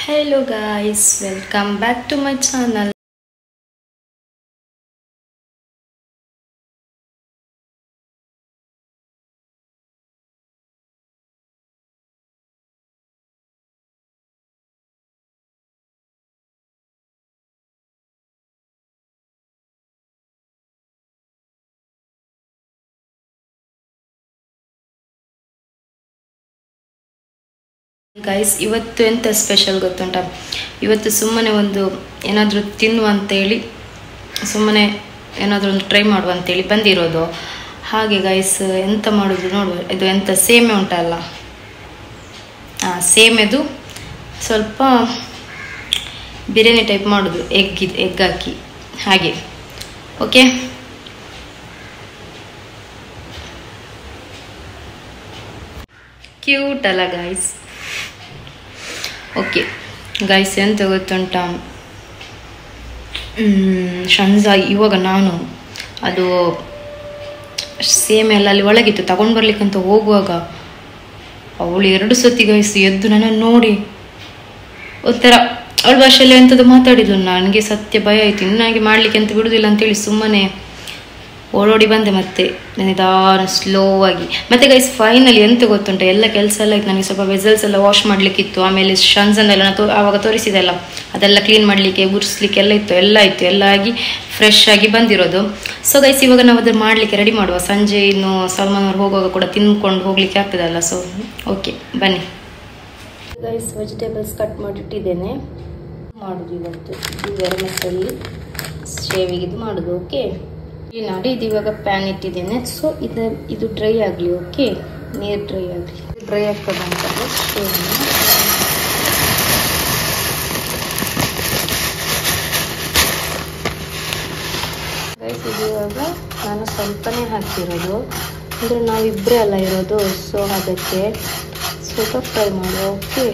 hello guys welcome back to my channel guys ಇವತ್ತು ಎಂತ special ಗೊತ್ತುಂಟ ಇವತ್ತು ಸುಮ್ಮನೆ ಒಂದು ಏನಾದರೂ ತಿನ್ನುವ ಅಂತೇಳಿ ಸುಮ್ಮನೆ ಏನಾದರೂ ಒಂದು ಟ್ರೈ ಮಾಡುವ ಅಂತೇಳಿ ಬಂದಿರೋದು ಹಾಗೆ ಗೈಸ್ ಎಂತ ಮಾಡೋದು ನೋಡುವ ಇದು ಎಂತ ಸೇಮೆ ಉಂಟಲ್ಲ ಹಾಂ ಸೇಮೆದು ಸ್ವಲ್ಪ ಬಿರಿಯಾನಿ ಟೈಪ್ ಮಾಡೋದು ಎಗ್ ಎಗ್ ಹಾಕಿ ಹಾಗೆ ಓಕೆ ಕ್ಯೂಟ್ ಅಲ್ಲ ಗೈಸ್ ಓಕೆ ಗೈಸ್ ಎಂತ ಗೊತ್ತುಂಟ ಶಂಜ ಇವಾಗ ನಾನು ಅದು ಸೇಮ್ ಎಲ್ಲ ಅಲ್ಲಿ ಒಳಗಿತ್ತು ತಗೊಂಡು ಬರ್ಲಿಕ್ಕಂತ ಹೋಗುವಾಗ ಅವಳು ಎರಡು ಸತಿ ಗೈಸ್ ಎದ್ದು ನನ್ನನ್ನು ನೋಡಿ ಒಂಥರ ಅವಳ ಭಾಷೆಯಲ್ಲಿ ಎಂಥದ್ದು ಮಾತಾಡಿದ್ಲು ನನಗೆ ಸತ್ಯ ಭಯ ಆಯ್ತು ಇನ್ನು ನನಗೆ ಮಾಡ್ಲಿಕ್ಕೆ ಅಂತ ಬಿಡುದಿಲ್ಲ ಅಂತೇಳಿ ಸುಮ್ಮನೆ ಓಡೋಡಿ ಬಂದೆ ಮತ್ತೆ ನಿಧಾನ ಸ್ಲೋ ಆಗಿ ಮತ್ತೆ ಗೈಸ್ ಫೈನಲಿ ಎಂತ ಗೊತ್ತುಂಟ ಎಲ್ಲ ಕೆಲಸ ಎಲ್ಲ ಆಯ್ತು ನನಗೆ ಸ್ವಲ್ಪ ವೆಸಲ್ಸ್ ಎಲ್ಲ ವಾಶ್ ಮಾಡ್ಲಿಕ್ಕಿತ್ತು ಆಮೇಲೆ ಶನ್ಸನ್ ಎಲ್ಲ ನಾನು ತೋ ಆವಾಗ ತೋರಿಸಿದೆಲ್ಲ ಅದೆಲ್ಲ ಕ್ಲೀನ್ ಮಾಡಲಿಕ್ಕೆ ಗುಡಿಸ್ಲಿಕ್ಕೆ ಎಲ್ಲ ಇತ್ತು ಎಲ್ಲ ಇತ್ತು ಎಲ್ಲ ಆಗಿ ಫ್ರೆಶ್ ಆಗಿ ಬಂದಿರೋದು ಸೊ ಗೈಸ್ ಇವಾಗ ನಾವು ಅದನ್ನು ಮಾಡಲಿಕ್ಕೆ ರೆಡಿ ಮಾಡುವ ಸಂಜೆ ಇನ್ನು ಸಲ್ಮಾನ್ ಅವ್ರು ಹೋಗುವಾಗ ಕೂಡ ತಿನ್ಕೊಂಡು ಹೋಗ್ಲಿಕ್ಕೆ ಆಗ್ತದಲ್ಲ ಸೊ ಓಕೆ ಬನ್ನಿ ಗೈಸ್ ವೆಜಿಟೇಬಲ್ಸ್ ಕಟ್ ಮಾಡಿಟ್ಟಿದ್ದೇನೆ ಮಾಡುದು ಇವತ್ತು ಗರಮಸಲ್ಲಿ ಶೇವಿಗೆ ಇದು ಮಾಡುದು ಓಕೆ ಇಲ್ಲಿ ನೋಡಿ ಇದು ಇವಾಗ ಪ್ಯಾನ್ ಇಟ್ಟಿದ್ದೇನೆ ಸೊ ಇದು ಇದು ಡ್ರೈ ಆಗಲಿ ಓಕೆ ನೀರು ಡ್ರೈ ಆಗಲಿ ಡ್ರೈ ಆಗ್ತದೆ ಅಂತಂದ್ರೆ ಶೇವಿನ ಗೈಸ್ ಇದು ಇವಾಗ ನಾನು ಸ್ವಲ್ಪನೇ ಹಾಕಿರೋದು ಅಂದರೆ ನಾವಿಬ್ಬರೇ ಅಲ್ಲ ಇರೋದು ಸೊ ಅದಕ್ಕೆ ಸ್ವಲ್ಪ ಫ್ರೈ ಮಾಡುವ ಓಕೆ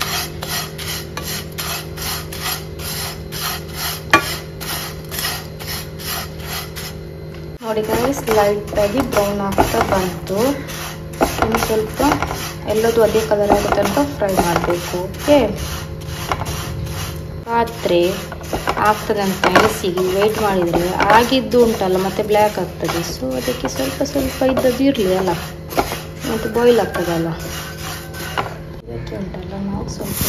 ನೋಡಿ ಗೈಸ್ ಲೈಟಾಗಿ ಬ್ರೌನ್ ಆಗ್ತಾ ಬಂತು ಇನ್ನು ಸ್ವಲ್ಪ ಎಲ್ಲದೂ ಅದೇ ಕಲರ್ ಆಗೋ ತನಕ ಫ್ರೈ ಮಾಡಬೇಕು ಓಕೆ ಪಾತ್ರೆ ಆಗ್ತದೆ ಅಂತ ಎಣಿಸಿಗೆ ವೆಯ್ಟ್ ಮಾಡಿದರೆ ಆಗಿದ್ದು ಉಂಟಲ್ಲ ಮತ್ತೆ ಬ್ಲ್ಯಾಕ್ ಆಗ್ತದೆ ಸೊ ಅದಕ್ಕೆ ಸ್ವಲ್ಪ ಸ್ವಲ್ಪ ಇದ್ದದ್ದು ಇರಲಿ ಅಲ್ಲ ಮತ್ತು ಬಾಯ್ಲ್ ಆಗ್ತದಲ್ಲ ಇದಕ್ಕೆ ಉಂಟಲ್ಲ ನಾವು ಸ್ವಲ್ಪ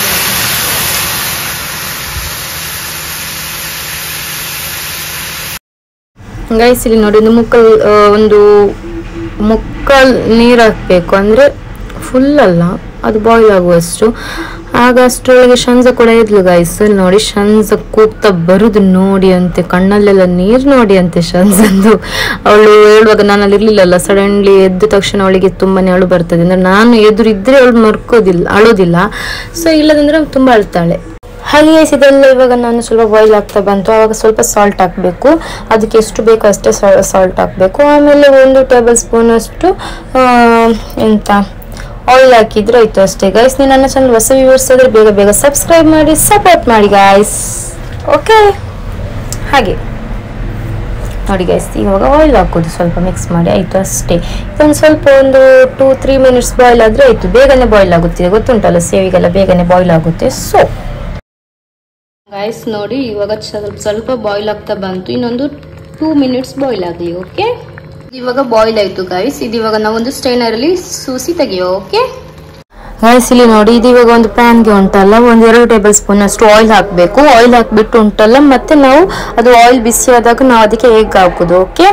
ಗೈಸ್ ಇಲ್ಲಿ ನೋಡಿ ಒಂದು ಮುಕ್ಕಲ್ ಆ, ಒಂದು ಮುಕ್ಕಲ್ ನೀರು ಹಾಕಬೇಕು ಅಂದರೆ ಫುಲ್ ಅಲ್ಲ ಅದು ಬಾಯ್ಲ್ ಆಗುವಷ್ಟು ಆಗ ಅಷ್ಟರೊಳಗೆ ಶಂಜ ಕೂಡ ಇದ್ಲು ಗೈಸ್ ನೋಡಿ ಶಂಜ ಕೂಗ್ತಾ ಬರುದು ನೋಡಿ ಅಂತೆ ಕಣ್ಣಲ್ಲೆಲ್ಲ ನೀರು ನೋಡಿ ಅಂತೆ ಶಂಜಂದು ಅವಳು ಹೇಳುವಾಗ ನಾನು ಅಲ್ಲಿ ಇರ್ಲಿಲ್ಲಲ್ಲ ಸಡನ್ಲಿ ಎದ್ದ ತಕ್ಷಣ ಅವಳಿಗೆ ತುಂಬಾನೇ ಅಳು ಬರ್ತದೆ ಅಂದ್ರೆ ನಾನು ಎದುರು ಇದ್ರೆ ಅವಳು ಮರ್ಕೋದಿಲ್ಲ ಅಳೋದಿಲ್ಲ ಸೊ ಇಲ್ಲದಂದ್ರೆ ಅವ್ಳು ತುಂಬಾ ಅಳ್ತಾಳೆ ಹಾಗೆ guys ಇದೆಲ್ಲ ಇವಾಗ ನಾನು ಸ್ವಲ್ಪ ಬಾಯ್ಲ್ ಆಗ್ತಾ ಬಂತು ಆವಾಗ ಸ್ವಲ್ಪ ಸಾಲ್ಟ್ ಹಾಕಬೇಕು ಅದಕ್ಕೆ ಎಷ್ಟು ಬೇಕೋ ಅಷ್ಟೇ ಸಾಲ್ಟ್ ಹಾಕಬೇಕು ಆಮೇಲೆ ಒಂದು ಟೇಬಲ್ ಸ್ಪೂನ್ ಅಷ್ಟು ಆ, ಎಂತ ಆಯಿಲ್ ಹಾಕಿದ್ರೆ ಆಯ್ತು ಅಷ್ಟೇ ಗೈಸ್ ನೀವು ನನ್ನ ಚಾನಲ್ ಹೊಸ ವ್ಯೂವರ್ಸ್ ಆದರೆ ಬೇಗ ಬೇಗ ಸಬ್ಸ್ಕ್ರೈಬ್ ಮಾಡಿ ಸಪೋರ್ಟ್ ಮಾಡಿ ಗಾಯ್ಸ್ ಓಕೆ ಹಾಗೆ ನೋಡಿ ಗೈಸ್ ಇವಾಗ ಆಯಿಲ್ ಹಾಕೋದು ಸ್ವಲ್ಪ ಮಿಕ್ಸ್ ಮಾಡಿ ಆಯಿತು ಅಷ್ಟೇ ಇದೊಂದು ಸ್ವಲ್ಪ ಒಂದು ಟೂ ತ್ರೀ ಮಿನಿಟ್ಸ್ ಬಾಯ್ಲ್ ಆದರೆ ಆಯಿತು ಬೇಗನೆ ಬಾಯ್ಲ್ ಆಗುತ್ತೆ ಗೊತ್ತುಂಟಲ್ಲ ಸೇವಿಗೆಲ್ಲ ಬೇಗನೆ ಬಾಯ್ಲ್ ಆಗುತ್ತೆ ಸೊ ಗೈಸ್ ನೋಡಿ ಇವಾಗ ಸ್ವಲ್ಪ ಸ್ವಲ್ಪ ಬಾಯ್ಲ್ ಆಗ್ತಾ ಬಂತು ಇನ್ನೊಂದು ಟೂ ಮಿನಿಟ್ಸ್ ಬಾಯ್ಲ್ ಆಗಲಿ ಓಕೆ ಇವಾಗ ಬಾಯ್ಲ್ ಆಯ್ತು ಗೈಸ್ ಇದು ಇವಾಗ ನಾವೊಂದು ಸ್ಟೈನರ್ ಅಲ್ಲಿ ಸೂಸಿ ತೆಗಿಯೋ ಓಕೆ ಗೈಸ್ ಇಲ್ಲಿ ನೋಡಿ ಇದು ಇವಾಗ ಒಂದು ಪ್ಯಾನ್ಗೆ ಉಂಟಲ್ಲ ಒಂದು ಎರಡು ಟೇಬಲ್ ಸ್ಪೂನ್ ಅಷ್ಟು ಆಯಿಲ್ ಹಾಕಬೇಕು ಆಯಿಲ್ ಹಾಕ್ಬಿಟ್ಟು ಉಂಟಲ್ಲ ಮತ್ತೆ ನಾವು ಅದು ಆಯಿಲ್ ಬಿಸಿ ಆದಾಗ ನಾವು ಅದಕ್ಕೆ ಎಗ್ ಹಾಕುದು ಓಕೆ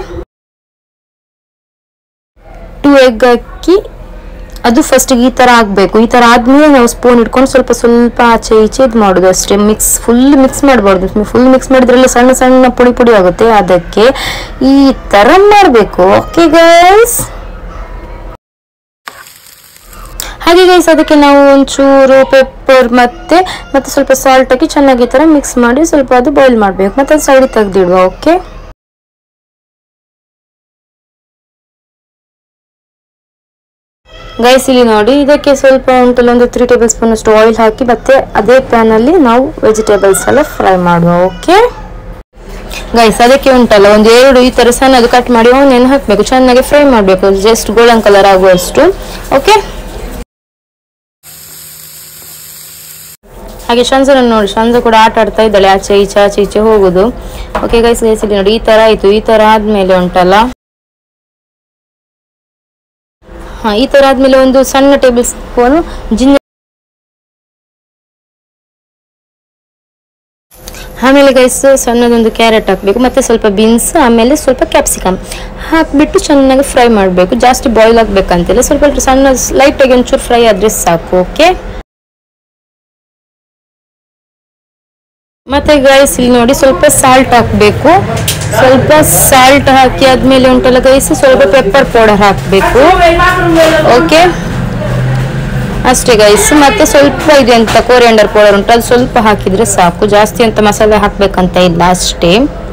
ಟೂ ಎಗ್ ಹಾಕಿ ಅದು ಫಸ್ಟ್ ಈ ತರ ಆಗ್ಬೇಕು ಈ ತರ ಆದ್ಮೇಲೆ ನಾವು ಸ್ಪೂನ್ ಇಟ್ಕೊಂಡು ಸ್ವಲ್ಪ ಸ್ವಲ್ಪ ಆಚೆ ಈಚೆ ಇದು ಮಾಡೋದು ಅಷ್ಟೇ ಮಿಕ್ಸ್ ಫುಲ್ ಮಿಕ್ಸ್ ಮಾಡಬಾರ್ದು ಫುಲ್ ಮಿಕ್ಸ್ ಮಾಡಿದ್ರೆಲ್ಲ ಸಣ್ಣ ಸಣ್ಣ ಪುಡಿ ಪುಡಿ ಆಗುತ್ತೆ ಅದಕ್ಕೆ ಈ ತರ ಮಾಡಬೇಕು ಓಕೆ ಗೈಸ್ ಹಾಗೆ ಗೈಸ್ ಅದಕ್ಕೆ ನಾವು ಒಂಚೂರು ಪೆಪ್ಪರ್ ಮತ್ತೆ ಮತ್ತೆ ಸ್ವಲ್ಪ ಸಾಲ್ಟ್ ಹಾಕಿ ಚೆನ್ನಾಗಿ ಈ ತರ ಮಿಕ್ಸ್ ಮಾಡಿ ಸ್ವಲ್ಪ ಅದು ಬಾಯ್ಲ್ ಮಾಡಬೇಕು ಮತ್ತೆ ಅದು ಸೈಡ್ ತೆಗೆದಿಡುವ ಓಕೆ ಗೈಸ್ ಇಲ್ಲಿ ನೋಡಿ ಇದಕ್ಕೆ ಸ್ವಲ್ಪ ಉಂಟಲ್ಲ ಒಂದು ತ್ರೀ ಟೇಬಲ್ ಸ್ಪೂನ್ ಅಷ್ಟು ಆಯಿಲ್ ಹಾಕಿ ಮತ್ತೆ ಅದೇ ಪ್ಯಾನ್ ಅಲ್ಲಿ ನಾವು ವೆಜಿಟೇಬಲ್ಸ್ ಎಲ್ಲ ಫ್ರೈ ಮಾಡುವ ಓಕೆ ಗೈಸ್ ಅದಕ್ಕೆ ಉಂಟಲ್ಲ ಒಂದು ಎರಡು ಈ ತರ ಸಣ್ಣದು ಕಟ್ ಮಾಡಿ ಆನಿಯನ್ ಹಾಕಬೇಕು ಚೆನ್ನಾಗಿ ಫ್ರೈ ಮಾಡಬೇಕು ಜಸ್ಟ್ ಗೋಲ್ಡನ್ ಕಲರ್ ಆಗುವಷ್ಟು ಓಕೆ ಹಾಗೆ ಶಂಜನ ನೋಡಿ ಶಂಜ ಕೂಡ ಆಟ ಆಡ್ತಾ ಇದ್ದಾಳೆ ಆಚೆ ಈಚೆ ಆಚೆ ಈಚೆ ಹೋಗುದು ಓಕೆ ಗೈಸ್ ಗೈಸ್ ಇಲ್ಲಿ ನೋಡಿ ಈ ತರ ಆಯ್ತು ಈ ತರ ಆದ್ಮೇಲೆ ಉಂಟಲ್ಲ ಹಾ ಈ ತರ ಆದ್ಮೇಲೆ ಒಂದು ಸಣ್ಣ ಟೇಬಲ್ ಸ್ಪೂನ್ ಜಿಂಜರ್ ಆಮೇಲೆ ಗೈಸ್ ಸಣ್ಣದೊಂದು ಕ್ಯಾರೆಟ್ ಹಾಕಬೇಕು ಮತ್ತೆ ಸ್ವಲ್ಪ ಬೀನ್ಸ್ ಆಮೇಲೆ ಸ್ವಲ್ಪ ಕ್ಯಾಪ್ಸಿಕಮ್ ಹಾಕ್ಬಿಟ್ಟು ಚೆನ್ನಾಗಿ ಫ್ರೈ ಮಾಡಬೇಕು ಜಾಸ್ತಿ ಬಾಯ್ಲ್ ಆಗ್ಬೇಕಂತಿಲ್ಲ ಸ್ವಲ್ಪ ಸಣ್ಣ ಲೈಟಾಗಿ ಒಂಚೂರು ಫ್ರೈ ಆದ್ರೆ ಸಾಕು ಓಕೆ ಮತ್ತೆ ಗೈಸ್ ಇಲ್ಲಿ ನೋಡಿ ಸ್ವಲ್ಪ ಸಾಲ್ಟ್ ಹಾಕಬೇಕು ಸ್ವಲ್ಪ ಸಾಲ್ಟ್ ಹಾಕಿ ಆದ್ಮೇಲೆ ಉಂಟಲ್ಲ ಗೈಸ್ ಸ್ವಲ್ಪ ಪೆಪ್ಪರ್ ಪೌಡರ್ ಹಾಕಬೇಕು ಓಕೆ ಅಷ್ಟೇ ಗೈಸ್ ಮತ್ತೆ ಸ್ವಲ್ಪ ಇದೆ ಅಂತ ಕೋರಿಯಂಡರ್ ಪೌಡರ್ ಉಂಟು ಅದು ಸ್ವಲ್ಪ ಹಾಕಿದ್ರೆ ಸಾಕು ಜಾಸ್ತಿ ಅಂತ ಮಸಾಲೆ ಹಾಕ್ಬೇಕಂತ ಇಲ್ಲ ಅಷ್ಟೇ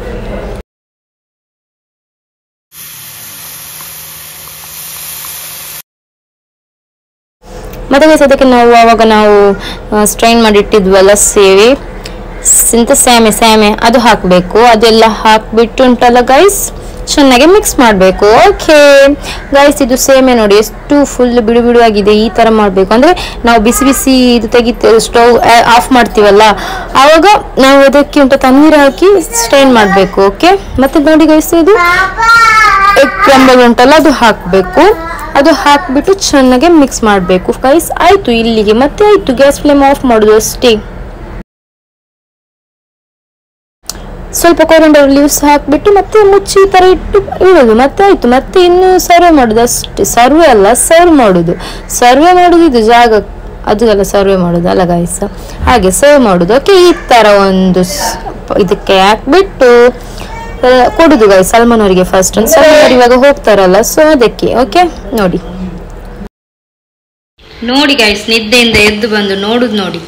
ಮತ್ತೆ ಗೈಸ್ ಅದಕ್ಕೆ ನಾವು ಆವಾಗ ನಾವು ಸ್ಟ್ರೈನ್ ಮಾಡಿ ಇಟ್ಟಿದ್ವಲ್ಲ ಸೇವೆ ಇಂತ ಸ್ಯಾಮೆ ಸ್ಯಾಮೆ ಅದು ಹಾಕಬೇಕು ಅದೆಲ್ಲ ಹಾಕ್ಬಿಟ್ಟು ಉಂಟಲ್ಲ ಗೈಸ್ ಚೆನ್ನಾಗಿ ಮಿಕ್ಸ್ ಮಾಡಬೇಕು ಓಕೆ ಗೈಸ್ ಇದು ಸೇಮೆ ನೋಡಿ ಎಷ್ಟು ಫುಲ್ ಬಿಡು ಬಿಡುವಾಗಿದೆ ಈ ತರ ಮಾಡಬೇಕು ಅಂದ್ರೆ ನಾವು ಬಿಸಿ ಬಿಸಿ ಇದು ತೆಗಿತೇವೆ ಸ್ಟವ್ ಆಫ್ ಮಾಡ್ತೀವಲ್ಲ ಆವಾಗ ನಾವು ಅದಕ್ಕೆ ಉಂಟ ತಣ್ಣೀರು ಹಾಕಿ ಸ್ಟ್ರೈನ್ ಮಾಡಬೇಕು ಓಕೆ ಮತ್ತೆ ನೋಡಿ ಗೈಸ್ ಇದು ಎಗ್ ಕ್ರಂಬಲ್ ಉಂಟಲ್ಲ ಅದು ಹಾಕಬೇಕು ಅದು ಹಾಕ್ಬಿಟ್ಟು ಚೆನ್ನಾಗಿ ಮಿಕ್ಸ್ ಮಾಡಬೇಕು ಗೈಸ್ ಆಯ್ತು ಇಲ್ಲಿಗೆ ಮತ್ತೆ ಆಯ್ತು ಗ್ಯಾಸ್ ಫ್ಲೇಮ್ ಆಫ್ ಮಾಡೋದು ಅಷ್ಟೇ ಸ್ವಲ್ಪ ಕೊರಂಡರ್ ಲೀವ್ಸ್ ಹಾಕ್ಬಿಟ್ಟು ಮತ್ತೆ ಮುಚ್ಚಿ ಈ ತರ ಇಟ್ಟು ಇಡೋದು ಮತ್ತೆ ಆಯ್ತು ಮತ್ತೆ ಇನ್ನು ಸರ್ವ್ ಮಾಡೋದು ಅಷ್ಟೇ ಸರ್ವೆ ಅಲ್ಲ ಸರ್ವ್ ಮಾಡೋದು ಸರ್ವೆ ಮಾಡೋದು ಇದು ಜಾಗ ಅದು ಎಲ್ಲ ಸರ್ವೆ ಮಾಡೋದು ಅಲ್ಲ ಗಾಯ್ಸ ಹಾಗೆ ಸರ್ವ್ ಮಾಡೋದು ಓಕೆ ಈ ತರ ಒಂದು ಸ್- ಇದಕ್ಕೆ ಹಾಕ್ಬಿಟ್ಟು ಆ, ಕೊಡುದು ಗಾಯ್ ಸಲ್ಮಾನ್ ಅವರಿಗೆ ಫಸ್ಟ್ ಸಲ್ಮಾನ್ ಅವ್ರು ಇವಾಗ ಹೋಗ್ತಾರಲ್ಲ ಸೊ ಅದಕ್ಕೆ ಓಕೆ ನೋಡಿ ನೋಡಿ ಗಾಯ್ಸ್ ನಿದ್ದೆಯಿಂದ ಎದ್ದು ಬಂದು ನೋಡುದು ನೋಡಿ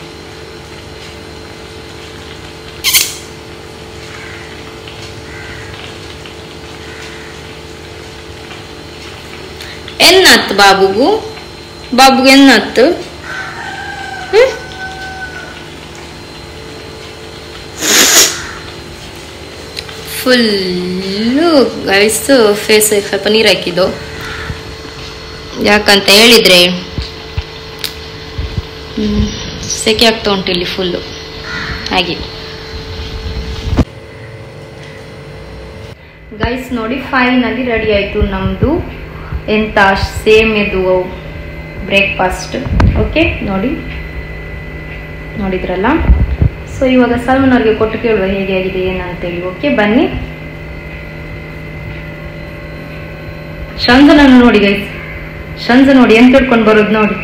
ಎನ್ನತ್ತು ಬಾಬುಗು ಬಾಬುಗೆ ಎನ್ನತ್ತು ಹ್ಮ್? ಫುಲ್ಲು ಗೈಸ್ ಫೇಸ್ ಸ್ವಲ್ಪ ನೀರು ಹಾಕಿದ್ದು ಯಾಕಂತ ಹೇಳಿದ್ರೆ ಹ್ಮ್, ಸೆಕೆ ಆಗ್ತಾ ಉಂಟು ಇಲ್ಲಿ ಫುಲ್ಲು ಹಾಗೆ ಗೈಸ್ ನೋಡಿ ಫೈನಲಿ ರೆಡಿ ಆಯಿತು ನಮ್ಮದು ಎಂತ ಸೇಮ್ ಇದು ಬ್ರೇಕ್ಫಾಸ್ಟ್ ಓಕೆ ನೋಡಿ ನೋಡಿದ್ರಲ್ಲ ಸೊ ಇವಾಗ ಸಲ್ಮಾನ್ ಅವ್ರಿಗೆ ಕೊಟ್ಟು ಕೇಳುವ ಹೇಗೆ ಆಗಿದೆ ಏನಂತೇಳಿ ಓಕೆ ಬನ್ನಿ ಶಂಜನನ್ನು ನೋಡಿ ಗೈಸ್ ಶಂಜ ನೋಡಿ ಎಂತ ಹಿಡ್ಕೊಂಡು ಬರೋದು ನೋಡಿ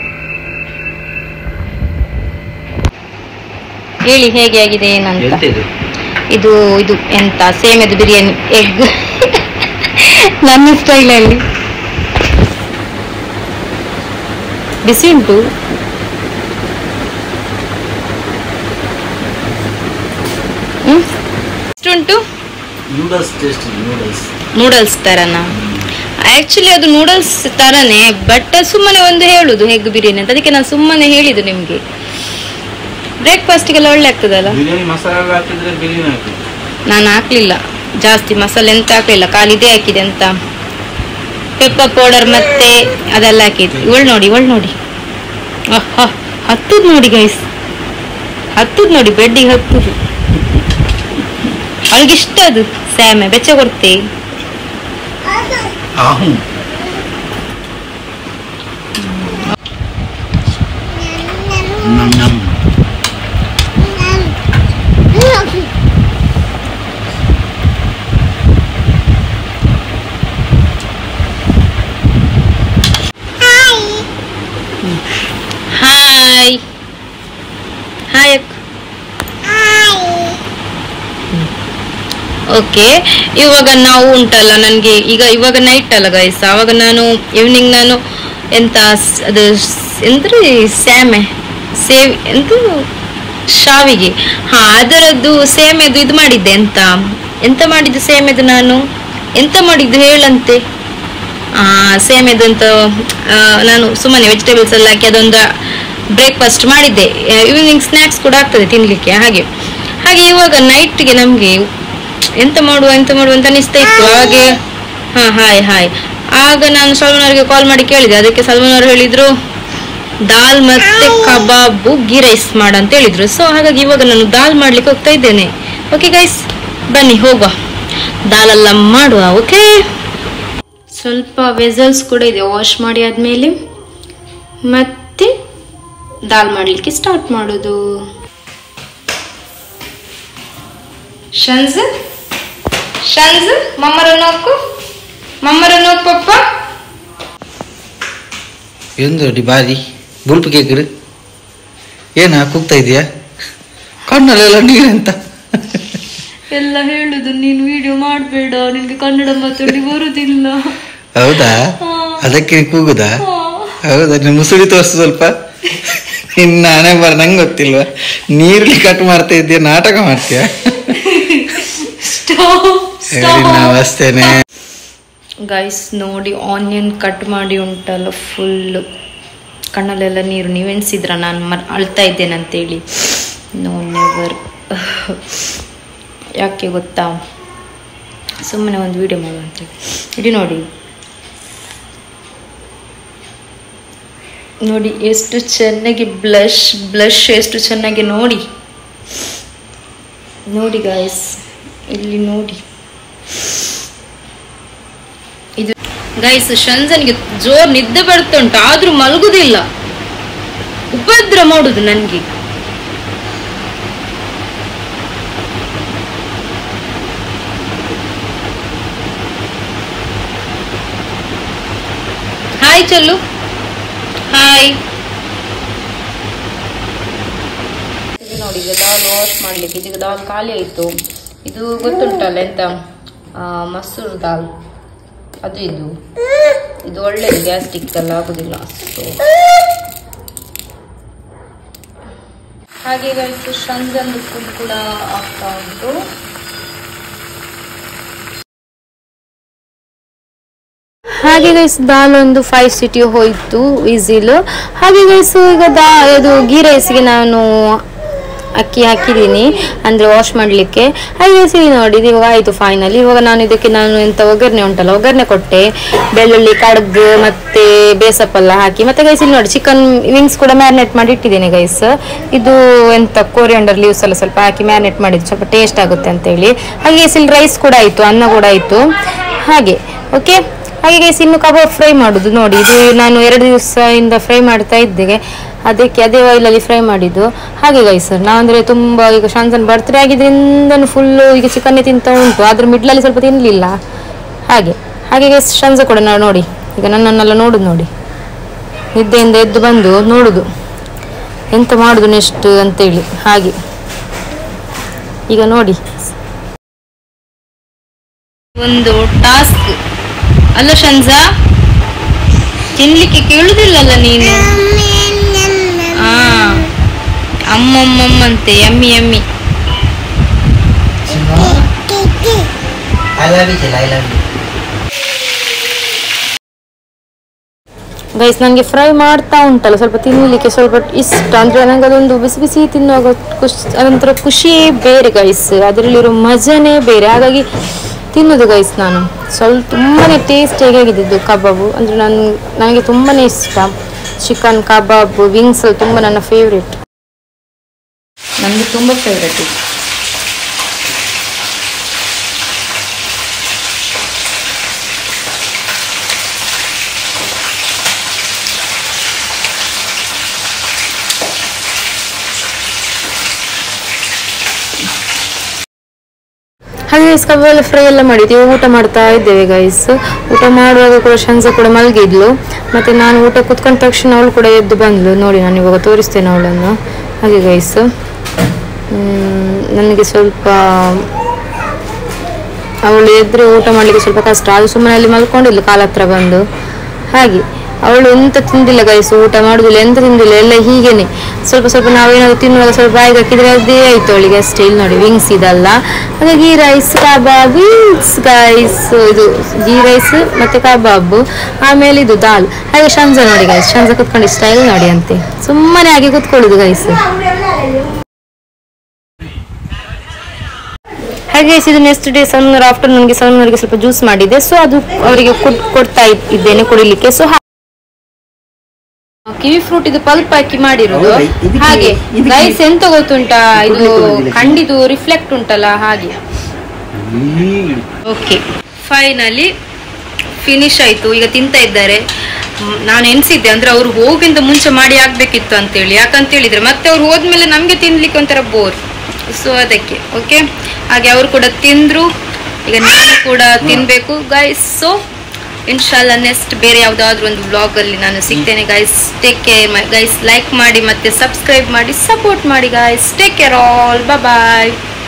ಹೇಳಿ ಹೇಗೆ ಆಗಿದೆ ಏನಂತ ಎಂತಿದು ಇದು ಇದು ಎಂತ ಸೇಮೆದು ಬಿರಿಯಾನಿ ಎಗ್ ನನ್ನ ಸ್ಟೈಲಲ್ಲಿ ಬಿಸಿ ಉಂಟು ಹ್ಮ್ ಎಷ್ಟುಂಟು ನೂಡಲ್ಸ್ ಟೇಸ್ಟ್ ನೂಡಲ್ಸ್ ನೂಡಲ್ಸ್ ತರನ ಆಕ್ಚುಲಿ ಅದು ನೂಡಲ್ಸ್ ತರನೇ ಬಟ್ ಸುಮ್ಮನೆ ಒಂದು ಹೇಳುದು ಎಗ್ ಬಿರಿಯಾನಿ ಅಂತ ಅದಕ್ಕೆ ನಾನು ಸುಮ್ಮನೆ ಹೇಳಿದ್ದು ನಿಮ್ಗೆ ಬ್ರೇಕ್ಫಾಸ್ಟಿಗೆಲ್ಲ ಒಳ್ಳೆ ಆಗ್ತದಲ್ಲ ಬಿರಿಯಾನಿ ಮಸಾಲೆ ಎಲ್ಲ ಹಾಕಿದ್ರೆ ಬಿರಿಯಾನಿ ಹಾಕಿ ನಾನು ಹಾಕ್ಲಿಲ್ಲ ಜಾಸ್ತಿ ಮಸಾಲೆ ಎಂತ ಹಾಕ್ಲಿಲ್ಲ ಖಾಲಿ ಇದೇ ಹಾಕಿದೆ ಅಂತ ಪೆಪ್ಪರ್ ಪೌಡರ್ ಮತ್ತೆ ಅದೆಲ್ಲ ಹಾಕಿದ್ದು ಇವಳು ನೋಡಿ ಇವಳು ನೋಡಿ ಆಹಾ, ಹತ್ತುದ್ ನೋಡಿ ಗೈಸ್ ಹತ್ತುದ್ ನೋಡಿ ಬೆಡ್ಡಿಗೆ ಹತ್ತುದು ಅವಳಿಗೆ ಇಷ್ಟ ಅದು ಸ್ಯಾಮೆ ಬೆಚ್ಚ ಕೊಡ್ತೆ ಆಹು ನಮ್ ನಮ್ ಹಾಯ್ ಹಾಯ್ ಅಕ್ಕ ಓಕೆ ಇವಾಗ ನಾವು ಉಂಟಲ್ಲ ನನಗೆ ಈಗ ಇವಾಗ ನೈಟ್ ಅಲ್ಲ ಗೈಸ್ ಆವಾಗ ನಾನು ಈವ್ನಿಂಗ್ ನಾನು ಎಂತ ಸ್- ಅದು ಸ್- ಎಂದ್ರಿ ಸ್ಯಾಮೆ ಸೇವ್ ಎಂತ ಶಾವಿಗೆ ಹಾ ಅದರದ್ದು ಸೇಮೆದು ಇದು ಮಾಡಿದ್ದೆ ಎಂತ ಎಂತ ಮಾಡಿದ್ದು ಸೇಮೆದು ನಾನು ಎಂತ ಮಾಡಿದ್ದು ಹೇಳಂತೆ ಆ, ಸೇಮೆದು ಅಂತ ಆ, ನಾನು ಸುಮ್ಮನೆ ವೆಜಿಟೇಬಲ್ಸ್ ಎಲ್ಲ ಹಾಕಿ ಅದೊಂದು ಬ್ರೇಕ್ಫಾಸ್ಟ್ ಮಾಡಿದ್ದೆ ಈವ್ನಿಂಗ್ ಸ್ನ್ಯಾಕ್ಸ್ ಕೂಡ ಆಗ್ತದೆ ತಿನ್ಲಿಕ್ಕೆ ಹಾಗೆ ಹಾಗೆ ಇವಾಗ ನೈಟ್ಗೆ ನಮಗೆ ಎಂತ ಮಾಡುವ ಎಂತ ಮಾಡುವ ಅಂತ ಅನಿಸ್ತಾ ಇತ್ತು ಹಾಗೆ ಹಾ ಹಾಯ್ ಹಾಯ್ ಆಗ ನಾನು ಸಲ್ಮಾನ್ ಅವರಿಗೆ ಕಾಲ್ ಮಾಡಿ ಕೇಳಿದೆ ಅದಕ್ಕೆ ಸಲ್ಮಾನ್ ಅವರು ಹೇಳಿದ್ರು ದಾಲ್ ಮತ್ತೆ ಕಬಾಬು ಗೀ ರೈಸ್ ಮಾಡ ಅಂತ ಹೇಳಿದ್ರು ಸೊ ಹಾಗಾಗಿ ಇವಾಗ ನಾನು ದಾಲ್ ಮಾಡ್ಲಿಕ್ಕೆ ಹೋಗ್ತಾ ಇದ್ದೇನೆ ಓಕೆ ಗೈಸ್ ಬನ್ನಿ ಹೋಗುವ ದಾಲ್ ಎಲ್ಲ ಮಾಡುವ ಓಕೆ ಸ್ವಲ್ಪ ವೆಸಲ್ಸ್ ಕೂಡ ಇದೆ ವಾಶ್ ಮಾಡಿ ಆದ್ಮೇಲೆ ಮತ್ತೆ ದಾಲ್ ಮಾಡಲಿಕ್ಕೆ ಸ್ಟಾರ್ಟ್ ಮಾಡೋದು ಶನ್ಸ್ ಶನ್ಸ್ ಮಮ್ಮರ ನೋಕು ಮಮ್ಮರ ನೋಕು ಪಪ್ಪ ಎಂದು ಡಿ ಬಾರಿ ಬುಲ್ಪು ಕೇಕರು ಏನ ಕೂಗ್ತಾ ಇದೆಯಾ ಕಣ್ಣಲ್ಲೆಲ್ಲ ನೀರೆಂತ ಎಲ್ಲ ಹೇಳುದು ನೀನು ವಿಡಿಯೋ ಮಾಡಬೇಡ ನಿನ್ಗೆ ಕನ್ನಡ ಮಾತಾಡಿ ಬರುದಿಲ್ಲ ಹೌದಾ ಅದಕ್ಕೆ ನೀನ್ ಕೂಗುದಾ ಹೌದಾ ನೀನು ಮುಸುಳಿ ತೋರಿಸು ಸ್ವಲ್ಪ ಇನ್ನ ಹಣೆ ಬರ ನಂಗೆ ಗೊತ್ತಿಲ್ವಾ ನೀರ್ಲಿ ಕಟ್ ಮಾಡ್ತಾ ಇದ್ದೀಯ ನಾಟಕ ಮಾಡ್ತೀಯ ಹೇಳಿ ನಾವು ಅಷ್ಟೇನೆ ಗೈಸ್ ನೋಡಿ ಆನಿಯನ್ ಕಟ್ ಮಾಡಿ ಉಂಟಲ್ಲ ಫುಲ್ಲು ಕಣ್ಣಲ್ಲೆಲ್ಲ ನೀರು ನೀವೆಣಿಸಿದ್ರ ನಾನು ಮ ಅಳ್ತಾ ಇದ್ದೇನೆ ಅಂತೇಳಿ ನೋ ನೆವರ್ ಯಾಕೆ ಗೊತ್ತಾ ಸುಮ್ಮನೆ ಒಂದು ವಿಡಿಯೋ ಮಾಡುವ ಅಂತೇಳಿ ಇಡಿ ನೋಡಿ ನೋಡಿ ಎಷ್ಟು ಚೆನ್ನಾಗಿ ಬ್ಲಷ್ ಬ್ಲಷ್ ಎಷ್ಟು ಚೆನ್ನಾಗಿ ನೋಡಿ ನೋಡಿ ಗಾಯ್ಸ್ ಇಲ್ಲಿ ನೋಡಿ ಇದು ಗೈಸ್ ಶಂಜನ್ಗೆ ಜೋರ್ ನಿದ್ದೆ ಬರ್ತಾ ಉಂಟು ಆದ್ರೂ ಮಲಗುದಿಲ್ಲ ಉಪದ್ರ ಮಾಡುದು ನನ್ಗೆ ಹಾಯ್ ಚಲ್ಲು ಹಾಯ್ ಇದು ನೋಡಿ ಈಗ ದಾಲ್ ವಾಶ್ ಮಾಡ್ಲಿಕ್ಕೆ ಇದೀಗ ದಾಲ್ ಖಾಲಿ ಆಯ್ತು ಇದು ಗೊತ್ತುಂಟಲ್ಲ ಎಂತ ಆ, ಮಸೂರ್ ದಾಲ್ ಅದು ಇದು ಇದು ಒಳ್ಳೇದು ಗ್ಯಾಸ್ಟ್ರಿಕ್ ಎಲ್ಲ ಆಗುದಿಲ್ಲ ಸೊ ಹಾಗೆ ಇವತ್ತು ಶಂಜಂದು ಫುಡ್ ಕೂಡ ಆಗ್ತಾ ಉಂಟು ಹಾಗೆ ಗೈಸ್ ದಾಲ್ ಒಂದು ಫೈವ್ ಸಿಟಿ ಹೋಯ್ತು ವಿಸಿಲ್ ಹಾಗೆ ಗೈಸ್ ಈಗ ದಾ ಇದು ಗೀ ರೈಸ್ಗೆ ನಾನು ಅಕ್ಕಿ ಹಾಕಿದ್ದೀನಿ ಅಂದರೆ ವಾಶ್ ಮಾಡಲಿಕ್ಕೆ ಹಾಗೆ guys ಇಲ್ಲಿ ನೋಡಿ ಇದು ಇವಾಗ ಆಯಿತು ಫೈನಲ್ ಇವಾಗ ನಾನು ಇದಕ್ಕೆ ನಾನು ಎಂತ ಒಗ್ಗರಣೆ ಉಂಟಲ್ಲ ಒಗ್ಗರಣೆ ಕೊಟ್ಟೆ ಬೆಳ್ಳುಳ್ಳಿ ಕಡ್ಗು ಮತ್ತೆ ಬೇಸಪ್ಪೆಲ್ಲ ಹಾಕಿ ಮತ್ತೆ ಗೈಸ್ ಇಲ್ಲಿ ನೋಡಿ ಚಿಕನ್ ವಿಂಗ್ಸ್ ಕೂಡ ಮ್ಯಾರಿನೇಟ್ ಮಾಡಿ ಇಟ್ಟಿದ್ದೇನೆ ಗೈಸ್ ಇದು ಎಂತ ಕೋರಿಯಂಡರ್ ಲೀವ್ಸ್ ಎಲ್ಲ ಸ್ವಲ್ಪ ಹಾಕಿ ಮ್ಯಾರಿನೇಟ್ ಮಾಡಿದ್ದು ಸ್ವಲ್ಪ ಟೇಸ್ಟ್ ಆಗುತ್ತೆ ಅಂತೇಳಿ ಹಾಗೆ guys ಇಲ್ಲಿ ರೈಸ್ ಕೂಡ ಆಯಿತು ಅನ್ನ ಕೂಡ ಆಯಿತು ಹಾಗೆ ಓಕೆ ಹಾಗೆ ಗೈಸ್ ಇನ್ನು ಕಬಾಬ್ ಫ್ರೈ ಮಾಡುದು ನೋಡಿ ಇದು ನಾನು ಎರಡು ದಿವಸದಿಂದ ಫ್ರೈ ಮಾಡ್ತಾ ಇದ್ದೆ ಅದಕ್ಕೆ ಅದೇ ಆಯಿಲಲ್ಲಿ ಫ್ರೈ ಮಾಡಿದ್ದು ಹಾಗೆ ಗೈಸ್ ನಾವು ಅಂದರೆ ತುಂಬ ಈಗ ಶಾಂತನ್ ಬರ್ತ್ಡೇ ಆಗಿದ್ರಿಂದ ಫುಲ್ಲು ಈಗ ಚಿಕನ್ನೇ ತಿಂತ ಉಂಟು ಅದ್ರ ಮಿಡ್ಲಲ್ಲಿ ಸ್ವಲ್ಪ ತಿನ್ನಲಿಲ್ಲ ಹಾಗೆ ಹಾಗೆ ಗೈಸ್ ಶಂಜ ಕೂಡ ನಾವು ನೋಡಿ ಈಗ ನನ್ನನ್ನೆಲ್ಲ ನೋಡುದು ನೋಡಿ ನಿದ್ದೆಯಿಂದ ಎದ್ದು ಬಂದು ನೋಡುದು ಎಂತ ಮಾಡುದು ನೆಕ್ಸ್ಟ್ ಅಂತೇಳಿ ಹಾಗೆ ಈಗ ನೋಡಿ ಒಂದು ಟಾಸ್ಕ್ ಅಲ್ಲ ಶಂಜಾ ತಿನ್ಲಿಕ್ಕೆ ಕೇಳುದಿಲ್ಲಲ್ಲ ನೀನು ಆ ಅಮ್ಮಮ್ಮಮ್ಮಂತೆ ಎಮ್ಮಿ ಎಮ್ಮಿ I love you I love you guys ನನಗೆ ಫ್ರೈ ಮಾಡ್ತಾ ಉಂಟಲ್ಲ ಸ್ವಲ್ಪ ತಿನ್ನಲಿಕ್ಕೆ ಸ್ವಲ್ಪ ಇಷ್ಟ ಅಂದ್ರೆ ನನಗೆ ಅದೊಂದು ಬಿಸಿ ಬಿಸಿ ತಿನ್ನುವಾಗ ಖುಷಿ ಅದೊಂಥರ ಖುಷಿಯೇ ಬೇರೆ ಗೈಸ್ ಅದರಲ್ಲಿರೋ ಮಜನೇ ಬೇರೆ ಹಾಗಾಗಿ ತಿನ್ನೋದು ಗೈಸ್ ನಾನು ಸ್ವಲ್ಪ ತುಂಬಾನೇ ಟೇಸ್ಟಿಯಾಗಿ ಆಗಿದ್ದು ಕಬಾಬು ಅಂದ್ರೆ ನಾನು ನನಗೆ ತುಂಬಾನೇ ಇಷ್ಟ ಚಿಕನ್ ಕಬಾಬ್ ವಿಂಗ್ಸ್ ತುಂಬ ನನ್ನ ಫೇವ್ರೆಟ್ ನನಗೆ ತುಂಬ ಫೇವ್ರೆಟ್ ಇದು ಹಾಗೆ ಗೈಸ್ ಕಬಾಬ್ ಫ್ರೈ ಎಲ್ಲ ಮಾಡಿದ್ವಿ ಊಟ ಮಾಡ್ತಾ ಇದ್ದೇವೆ ಗೈಸ್ ಊಟ ಮಾಡುವಾಗ ಕೂಡ ಶಂಸ ಕೂಡ ಮಲಗಿದ್ಲು ಮತ್ತೆ ನಾನು ಊಟ ಕುತ್ಕೊಂಡ ತಕ್ಷಣ ಅವಳು ಕೂಡ ಎದ್ದು ಬಂದ್ಲು ನೋಡಿ ನಾನು ಇವಾಗ ತೋರಿಸ್ತೇನೆ ಅವಳನ್ನು ಹಾಗೆ ಗೈಸ್ ನನಗೆ ಸ್ವಲ್ಪ ಅವಳು ಎದ್ರೆ ಊಟ ಮಾಡ್ಲಿಕ್ಕೆ ಸ್ವಲ್ಪ ಕಷ್ಟ ಅದು ಸುಮ್ಮನೆ ಅಲ್ಲಿ ಮಲ್ಕೊಂಡಿದ್ಲು ಕಾಲ ಹತ್ರ ಬಂದು ಹಾಗೆ ಅವಳು ಎಂತ ತಿಂದಿಲ್ಲ ಗೈಸ್ ಊಟ ಮಾಡುದಿಲ್ಲ ಎಂತ ತಿಂದಿಲ್ಲ ಎಲ್ಲ ಹೀಗೇನೆ ಸ್ವಲ್ಪ ಸ್ವಲ್ಪ ನಾವೇನಾದ್ರು ತಿನ್ನುವಾಗ ಸ್ವಲ್ಪ ಬಾಯಿಗೆ ಹಾಕಿದ್ರೆ ಅದೇ ಆಯ್ತು ಅವಳಿಗೆ ಅಷ್ಟೇ ಇಲ್ಲಿ ನೋಡಿ ವಿಂಗ್ಸ್ ಇದಲ್ಲ ಹಾಗಾಗಿ ರೈಸ್ ಕಬಾಬ್ ವಿಂಗ್ಸ್ ಗೈಸ್ ಇದು ಗೀ ರೈಸ್ ಮತ್ತೆ ಕಬಾಬ್ ಆಮೇಲೆ ಇದು ದಾಲ್ ಹಾಗೆ ಶಂಜ ನೋಡಿ ಗೈಸ್ ಶಂಜ ಕುತ್ಕೊಂಡು ಸ್ಟೈಲ್ ನೋಡಿ ಅಂತೆ ಸುಮ್ಮನೆ ಹಾಗೆ ಕುತ್ಕೊಳ್ಳುದು ಗೈಸ್ ಹಾಗೆ ಇದು ನೆಕ್ಸ್ಟ್ ಡೇ ಸಣ್ಣ ಆಫ್ಟರ್ನೂನ್ಗೆ ಸಣ್ಣವರಿಗೆ ಸ್ವಲ್ಪ ಜ್ಯೂಸ್ ಮಾಡಿದೆ ಸೊ ಅದು ಅವರಿಗೆ ಕೊಡ್- ಕೊಡ್ತಾ ಇದ್- ಇದ್ದೇನೆ ಕುಡಿಲಿಕ್ಕೆ ಸೊ ಕಿವಿ ಫ್ರೂಟ್ ಇದು ಪಲ್ಪ್ ಹಾಕಿ ಮಾಡಿರೋದು ಹೌದಾ? ಇದಕ್ಕೆ- ಹಾಗೆ ಇದಕ್ಕೆ- ಗೈಸ್ ಎಂತ ಗೊತ್ತುಂಟಾ ಇದು ಕೊಡ್ಲಿಕ್ಕೆ ಬರುದಿಲ್ಲ. ಕಂಡಿದು ರಿಫ್ಲೆಕ್ಟ್ ಉಂಟಲ್ಲ ಹಾಗೆ ಓಕೆ ಫೈನಲಿ ಫಿನಿಶ್ ಆಯ್ತು ಈಗ ತಿಂತ ಇದ್ದಾರೆ ಮ್, ನಾನು ಎನ್ಸಿದ್ದೆ ಅಂದ್ರೆ ಅವ್ರು ಹೋಗಿಂತ ಮುಂಚೆ ಮಾಡಿ ಆಗ್ಬೇಕಿತ್ತು ಅಂತೇಳಿ ಯಾಕಂತ ಹೇಳಿದ್ರೆ ಮತ್ತೆ ಅವ್ರು ಹೋದ್ಮೇಲೆ ನಮ್ಗೆ ತಿನ್ಲಿಕ್ಕೆ ಒಂಥರ ಬೋರ್ ಸೊ ಅದಕ್ಕೆ ಓಕೆ ಹಾಗೆ ಅವರು ಕೂಡ ತಿಂದ್ರು ಈಗ ನಾನು ಕೂಡ ತಿನ್ಬೇಕು ಗೈಸ್ ಸೊ ಇನ್ಶಾಲ್ಲ ನೆಕ್ಸ್ಟ್ ಬೇರೆ ಯಾವುದಾದ್ರೂ ಒಂದು ವ್ಲಾಗ್ ಅಲ್ಲಿ ನಾನು ಸಿಗ್ತೇನೆ guys take care guys like ಮಾಡಿ ಮತ್ತೆ ಸಬ್ಸ್ಕ್ರೈಬ್ ಮಾಡಿ ಸಪೋರ್ಟ್ ಮಾಡಿ ಗೈಸ್ ಟೇಕ್ ಕೇರ್ ಆಲ್ ಬಾಯ್